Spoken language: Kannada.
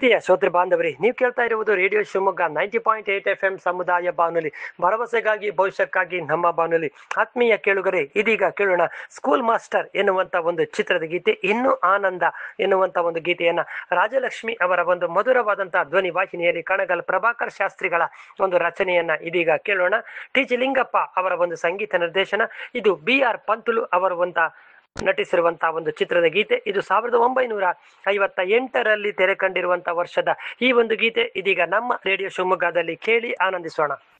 ಪ್ರೀತಿಯ ಶ್ರೋತೃ ಬಾಂಧವರೇ ನೀವು ಕೇಳ್ತಾ ಇರುವುದು radio Shivamogga ninety point eight F M ಸಮುದಾಯ ಬಾನುಲಿ ಭರವಸೆಗಾಗಿ ಭವಿಷ್ಯಕ್ಕಾಗಿ ನಮ್ಮ ಬಾನುಲಿ ಆತ್ಮೀಯ ಕೇಳುಗರೆ ಇದೀಗ ಕೇಳೋಣ ಸ್ಕೂಲ್ ಮಾಸ್ಟರ್ ಎನ್ನುವಂತ ಒಂದು ಚಿತ್ರದ ಗೀತೆ ಇನ್ನು ಆನಂದ ಎನ್ನುವಂತ ಒಂದು ಗೀತೆಯನ್ನ ರಾಜಲಕ್ಷ್ಮಿ ಅವರ ಒಂದು ಮಧುರವಾದಂತಹ ಧ್ವನಿ ವಾಹಿನಿಯಲ್ಲಿ ಕಣಗಲ್ ಪ್ರಭಾಕರ್ ಶಾಸ್ತ್ರಿಗಳ ಒಂದು ರಚನೆಯನ್ನ ಇದೀಗ ಕೇಳೋಣ ಟಿ ಜಿ ಲಿಂಗಪ್ಪ ಅವರ ಒಂದು ಸಂಗೀತ ನಿರ್ದೇಶನ ಇದು ಬಿ ಆರ್ ಪಂತುಲು ಅವರ ನಟಿಸಿರುವಂತಹ ಒಂದು ಚಿತ್ರದ ಗೀತೆ ಇದು ಸಾವಿರದ ಒಂಬೈನೂರ ಐವತ್ತ ಎಂಟರಲ್ಲಿ ತೆರೆ ಕಂಡಿರುವಂತಹ ವರ್ಷದ ಈ ಒಂದು ಗೀತೆ ಇದೀಗ ನಮ್ಮ ರೇಡಿಯೋ ಶಿವಮೊಗ್ಗದಲ್ಲಿ ಕೇಳಿ ಆನಂದಿಸೋಣ